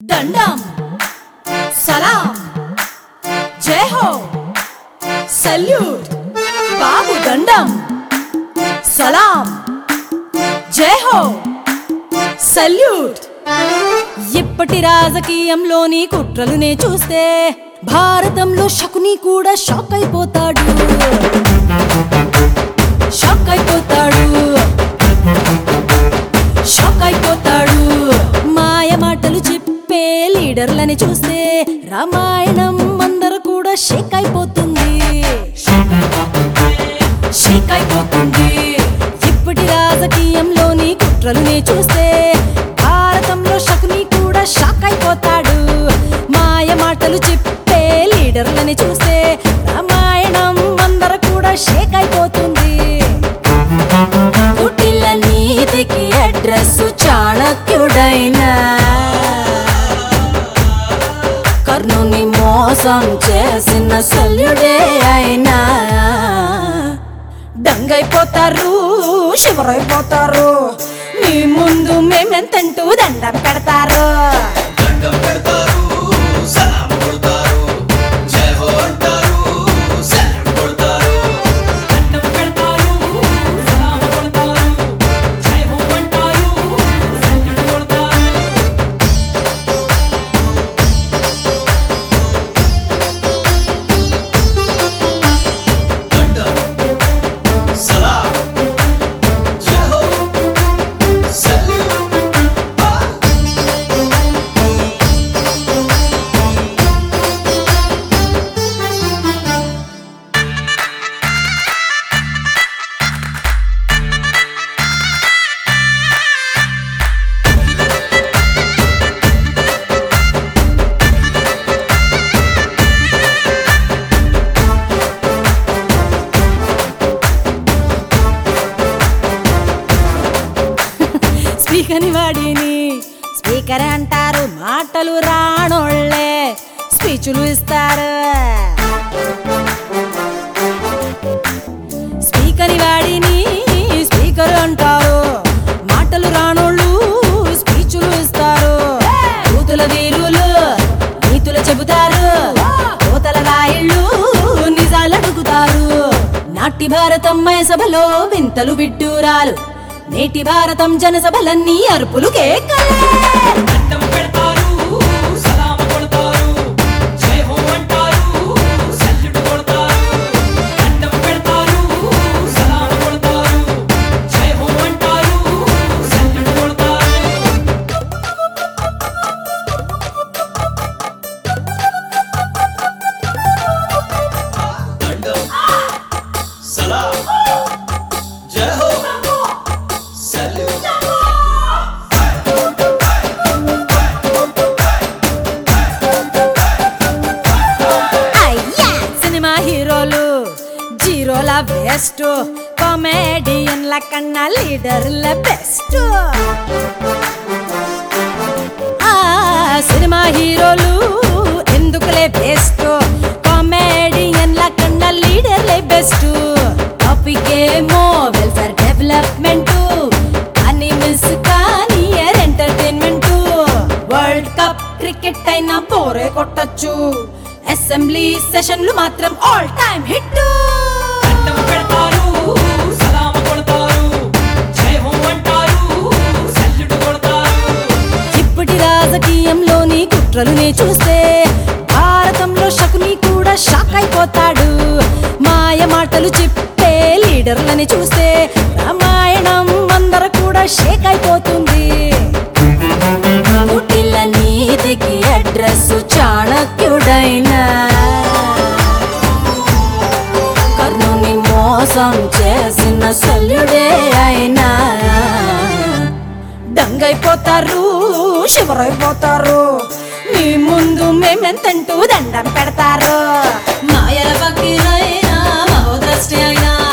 దండం సలాం జై హో సల్యూట్ బాబు దండం సలాం జై హో సల్యూట్ ఇప్పటి రాజకీయంలోని కుట్రలునే చూస్తే భారతంలో శకుని కూడా షాక్ అయిపోతాడు షాక్ అయిపోతాడు షాక్ అయిపోతాడు మాయ మాటలు చెప్పే లీడర్లని చూస్తే రామాయణం అందరూ కూడా షేక్ అయిపోతుంది షేక్ అయిపోతుంది ఇప్పటి రాజకీయంలోని కుట్రలునే చూస్తే భారతంలో శకుని కూడా షాక్ అయిపోతాడు మాయ మాటలు చెప్పే లీడర్లని చూస్తే రామాయణం అందరూ కూడా షేక్ అయిపోతుంది కుటిల నీతికి అడ్రస్ చాణక్యుడైనా కర్ణుని మోసం చేసిన శల్యుడే అయినా దంగైపోతారు శివరైపోతారు మీ ముందు మేమెంతంటూ దండం పెడతారు దండం పెడతారు సలాం కొడతారు జై హో అంటారు సలాం కొడతారు దండం పెడతారు సలాం కొడతారు జై హో అంటారు సల్యూట్ కొడతారు దండం సలాం జై హో సల్యూట్ స్పీకర్ని వాడిని స్పీకర్ అంటారు మాటలు రానోళ్ళే స్పీచ్లు ఇస్తారు స్పీకర్ వాడిని స్పీకర్ అంటారు మాటలు రానోళ్ళు స్పీచ్లు ఇస్తారు కూతుల వీరులు నీతులు చెబుతారు కోతల రాయిళ్ళు నిజాలు అడుగుతారు నాటి భారతం మయ సభలో వింతలు విడ్డూరాలు నేటి భారతం జనసభలన్నీ అరుపులు కేకలే దండం పెడతారు సలాం కొడతారు జై హో అంటారు సల్యూట్ కొడతారు దండం పెడతారు సలాం కొడతారు జై హో అంటారు సల్యూట్ కొడతారు దండం సలాం జై హో సల్యూట్ అయ్యా సినిమా హీరోలు జీరోల బెస్ట్ కామెడియన్ల కన్నా లీడర్ల బెస్ట్ ఆ సినిమా హీరోలు ఎందుకులే బెస్ట్ కామెడియన్ల కన్నా లీడర్లే బెస్ట్ టాపిక్ ఏమో వెల్ఫేర్ డెవలప్మెంట్ అని మిస్ కానీ ఎంటర్టైన్మెంట్ వరల్డ్ కప్ క్రికెట్ అయినా పోరే కొట్టచ్చు అసెంబ్లీ సెషన్లు మాత్రం ఆల్ టైమ్ హిట్ దండం పెడతారు సలాం కొడతారు జై హో అంటారు సల్యూట్ కొడతారు ఇప్పటి రాజకీయంలోని కుట్రలునే చూస్తే భారతంలో శకుని కూడా షాక్ అయిపోతాడు మాయ మాటలు చెప్పే లీడర్లని చూస్తే రామాయణం అందరూ కూడా షేక్ అయిపోతుంది కుటిల నీతికి అడ్రస్ చాణక్యుడైనా కర్ణుని మోసం చేసిన శల్యుడే అయినా దంగైపోతారు శివరైపోతారు మీ ముందు మేమెంతంటూ దండం పెడతారు మాయల పక్కిరైనా మహోదృష్టి అయినా